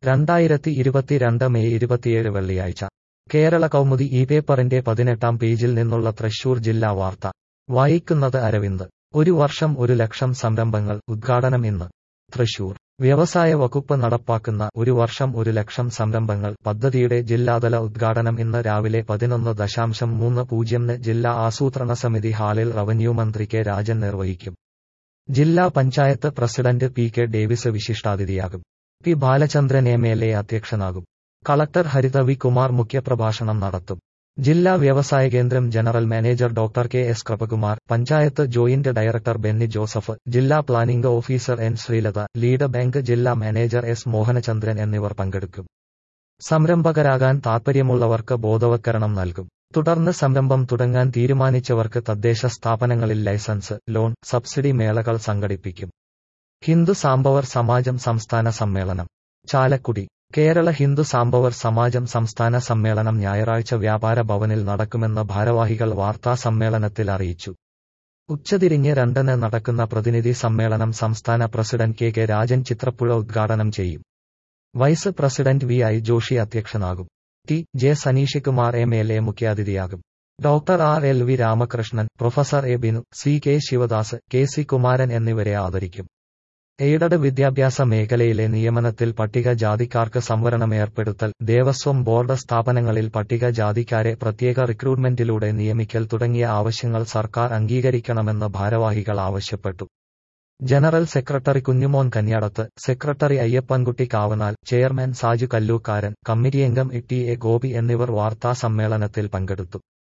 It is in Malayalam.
രണ്ടായിരത്തി ഇരുപത്തിരണ്ട് മെയ് ഇരുപത്തിയേഴ് വെള്ളിയാഴ്ച കേരള കൗമുദി ഈ പേപ്പറിന്റെ പതിനെട്ടാം പേജിൽ നിന്നുള്ള തൃശൂർ ജില്ലാ വാർത്ത വായിക്കുന്നത് അരവിന്ദ് ഒരു വർഷം ഒരു ലക്ഷം സംരംഭങ്ങൾ ഉദ്ഘാടനം ഇന്ന് തൃശൂർ വ്യവസായ വകുപ്പ് നടപ്പാക്കുന്ന ഒരു വർഷം ഒരു ലക്ഷം സംരംഭങ്ങൾ പദ്ധതിയുടെ ജില്ലാതല ഉദ്ഘാടനം ഇന്ന് രാവിലെ പതിനൊന്ന് ദശാംശം മൂന്ന് പൂജ്യംന് ജില്ലാ ആസൂത്രണ സമിതി ഹാളിൽ റവന്യൂ മന്ത്രി കെ രാജൻ നിർവഹിക്കും ജില്ലാ panchayat president P K Davis വിശിഷ്ടാതിഥിയാകും P Balachandran M L A അധ്യക്ഷനാകും കളക്ടർ ഹരിത വി കുമാർ മുഖ്യപ്രഭാഷണം നടത്തും ജില്ലാ വ്യവസായ കേന്ദ്രം general manager doctor K S Krupakumar panchayat joint director Benny Joseph ജില്ലാ planning officer N Sreelatha lead bank ജില്ലാ മാനേജർ എസ് മോഹനചന്ദ്രൻ എന്നിവർ പങ്കെടുക്കും സംരംഭകരാകാൻ താൽപ്പര്യമുള്ളവർക്ക് ബോധവൽക്കരണം നൽകും തുടർന്ന് സംരംഭം തുടങ്ങാൻ തീരുമാനിച്ചവർക്ക് തദ്ദേശ സ്ഥാപനങ്ങളിൽ ലൈസൻസ് ലോൺ സബ്സിഡി മേളകൾ സംഘടിപ്പിക്കും ഹിന്ദു സാംബവർ സമാജം സംസ്ഥാന സമ്മേളനം ചാലക്കുടി കേരള ഹിന്ദു സാംബവർ സമാജം സംസ്ഥാന സമ്മേളനം ഞായറാഴ്ച വ്യാപാര ഭവനിൽ നടക്കുമെന്ന് ഭാരവാഹികൾ വാർത്താ സമ്മേളനത്തിൽ അറിയിച്ചു ഉച്ചതിരിഞ്ഞ് രണ്ടിന് നടക്കുന്ന പ്രതിനിധി സമ്മേളനം സംസ്ഥാന president K K Rajan Chithrapuzha ഉദ്ഘാടനം ചെയ്യും vice president V I Joshy അധ്യക്ഷനാകും T J Saneeshkumar M L A മുഖ്യാതിഥിയാകും doctor R L V Ramakrishnan professor A Binu C K Sivadas K C Kumaran എന്നിവരെ ആദരിക്കും എയ്ഡഡ് വിദ്യാഭ്യാസ മേഖലയിലെ നിയമനത്തിൽ പട്ടികജാതിക്കാർക്ക് സംവരണം ഏർപ്പെടുത്തൽ ദേവസ്വം ബോർഡ് സ്ഥാപനങ്ങളിൽ പട്ടികജാതിക്കാരെ പ്രത്യേക റിക്രൂട്ട്മെന്റിലൂടെ നിയമിക്കൽ തുടങ്ങിയ ആവശ്യങ്ങൾ സർക്കാർ അംഗീകരിക്കണമെന്ന് ഭാരവാഹികൾ ആവശ്യപ്പെട്ടു general secretary Kunjumon Kanyadath secretary Ayyappankutty Kavanal chairman Saju Kallookkaran കമ്മിറ്റിയംഗം ടി എ ഗോപി എന്നിവർ വാർത്താ സമ്മേളനത്തിൽ പങ്കെടുത്തു